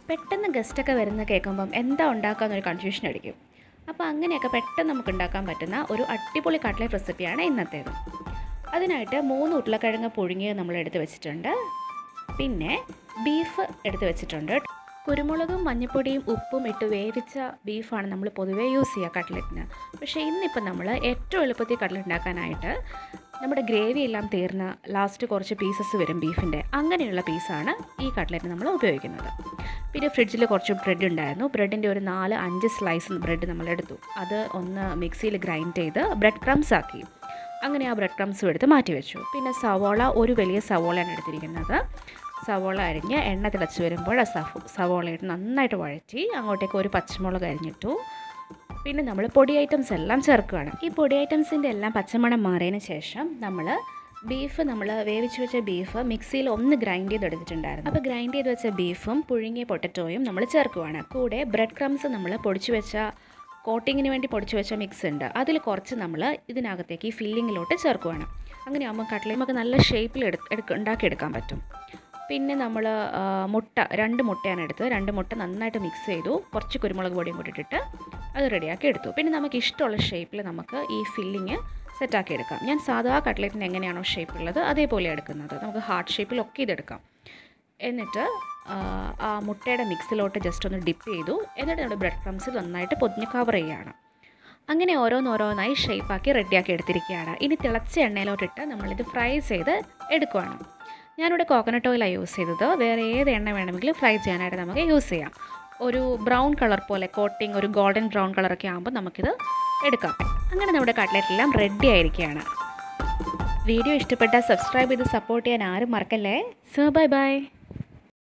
പെട്ടെന്ന് ഗസ്റ്റൊക്കെ വരുന്ന കേൾക്കുമ്പം എന്താ ഉണ്ടാക്കാമെന്നൊരു കൺഫ്യൂഷൻ അടിക്കും അപ്പോൾ അങ്ങനെയൊക്കെ പെട്ടെന്ന് നമുക്ക് ഉണ്ടാക്കാൻ പറ്റുന്ന ഒരു അടിപൊളി കട്ട്ലറ്റ് റെസിപ്പിയാണ് ഇന്നത്തേത് അതിനായിട്ട് മൂന്ന് ഉരുളക്കിഴങ്ങ് പുഴുങ്ങിയത് നമ്മൾ എടുത്ത് വെച്ചിട്ടുണ്ട് പിന്നെ ബീഫ് എടുത്ത് വെച്ചിട്ടുണ്ട് കുരുമുളകും മഞ്ഞൾപ്പൊടിയും ഉപ്പും ഇട്ട് വേവിച്ച ബീഫാണ് നമ്മൾ പൊതുവേ യൂസ് ചെയ്യുക കട്ട്ലറ്റിന് പക്ഷേ ഇന്നിപ്പോൾ നമ്മൾ ഏറ്റവും എളുപ്പത്തിൽ കട്ട്ലറ്റ് ഉണ്ടാക്കാനായിട്ട് നമ്മുടെ ഗ്രേവി എല്ലാം തീർന്ന് ലാസ്റ്റ് കുറച്ച് പീസസ് വരും ബീഫിൻ്റെ അങ്ങനെയുള്ള പീസാണ് ഈ കട്ട്ലറ്റ് നമ്മൾ ഉപയോഗിക്കുന്നത് പിന്നെ ഫ്രിഡ്ജിൽ കുറച്ച് ബ്രെഡ് ഉണ്ടായിരുന്നു ബ്രെഡിൻ്റെ ഒരു നാല് അഞ്ച് സ്ലൈസ് ബ്രെഡ് നമ്മൾ എടുത്തു അത് ഒന്ന് മിക്സിയിൽ ഗ്രൈൻഡ് ചെയ്ത് ബ്രെഡ് ക്രംസ് ആക്കി അങ്ങനെ ആ ബ്രെഡ് ക്രംസും എടുത്ത് മാറ്റി വെച്ചു പിന്നെ സവോള ഒരു വലിയ സവോളയാണ് എടുത്തിരിക്കുന്നത് സവോള അരിഞ്ഞ് എണ്ണ തിളച്ച് വരുമ്പോൾ ആ സഫ സവോള ഇട്ട് നന്നായിട്ട് വഴറ്റി അങ്ങോട്ടേക്ക് ഒരു പച്ചമുളക് അരിഞ്ഞിട്ടു പിന്നെ നമ്മൾ പൊടി ഐറ്റംസ് എല്ലാം ചേർക്കുകയാണ് ഈ പൊടി ഐറ്റംസിൻ്റെ എല്ലാം പച്ചമണം മാറിയതിന് ശേഷം നമ്മൾ ബീഫ് നമ്മൾ വേവിച്ച് വെച്ച ബീഫ് മിക്സിയിൽ ഒന്ന് ഗ്രൈൻഡ് ചെയ്തെടുത്തിട്ടുണ്ടായിരുന്നു അപ്പോൾ ഗ്രൈൻഡ് ചെയ്ത് വെച്ച ബീഫും പുഴുങ്ങിയ പൊട്ടറ്റോയും നമ്മൾ ചേർക്കുവാണ് കൂടെ ബ്രെഡ് ക്രംസ് നമ്മൾ പൊടിച്ചു വെച്ച കോട്ടിങ്ങിന് വേണ്ടി പൊടിച്ചു വെച്ച മിക്സ് ഉണ്ട് അതിൽ കുറച്ച് നമ്മൾ ഇതിനകത്തേക്ക് ഈ ഫില്ലിങ്ങിലോട്ട് ചേർക്കുവാണ് അങ്ങനെ ആകുമ്പോൾ കട്ട്ലയും ഒക്കെ നല്ല ഷേപ്പിൽ എടുത്ത് എടുക്ക ഉണ്ടാക്കിയെടുക്കാൻ പറ്റും പിന്നെ നമ്മൾ മുട്ട രണ്ട് മുട്ടയാണ് എടുത്തത് രണ്ട് മുട്ട നന്നായിട്ട് മിക്സ് ചെയ്തു കുറച്ച് കുരുമുളക് പൊടിയും കൂടി ഇട്ടിട്ട് അത് റെഡിയാക്കി എടുത്തു പിന്നെ നമുക്ക് ഇഷ്ടമുള്ള ഷേപ്പിൽ നമുക്ക് ഈ ഫില്ലിങ് സെറ്റാക്കി എടുക്കാം ഞാൻ സാധാ കട്ട്ലറ്റിന് എങ്ങനെയാണോ ഷേപ്പ് ഉള്ളത് അതേപോലെ എടുക്കുന്നത് നമുക്ക് ഹാർട്ട് ഷേപ്പിലൊക്കെ ഇതെടുക്കാം എന്നിട്ട് ആ മുട്ടയുടെ മിക്സിലോട്ട് ജസ്റ്റ് ഒന്ന് ഡിപ്പ് ചെയ്തു എന്നിട്ട് നമ്മുടെ ബ്രെഡ് ക്രംസ് നന്നായിട്ട് പൊതിഞ്ഞ് കവർ ചെയ്യുകയാണ് അങ്ങനെ ഓരോന്നോരോന്നായി ഷേപ്പാക്കി റെഡിയാക്കി എടുത്തിരിക്കുകയാണ് ഇനി തിളച്ച എണ്ണയിലോട്ടിട്ട് നമ്മളിത് ഫ്രൈ ചെയ്ത് എടുക്കുവാണ് ഞാനിവിടെ കോക്കനട്ട് ഓയിലാണ് യൂസ് ചെയ്തത് വേറെ ഏത് എണ്ണ വേണമെങ്കിലും ഫ്രൈ ചെയ്യാനായിട്ട് നമുക്ക് യൂസ് ചെയ്യാം ഒരു ബ്രൗൺ കളർ പോലെ കോട്ടിങ് ഒരു ഗോൾഡൻ ബ്രൗൺ കളറൊക്കെ ആകുമ്പോൾ നമുക്കിത് എടുക്കാം അങ്ങനെ നമ്മുടെ കട്ട്ലറ്റ് എല്ലാം റെഡി ആയിരിക്കുകയാണ് വീഡിയോ ഇഷ്ടപ്പെട്ടാൽ സബ്സ്ക്രൈബ് ചെയ്ത് സപ്പോർട്ട് ചെയ്യാൻ ആരും മറക്കല്ലേ സോ ബൈ ബൈ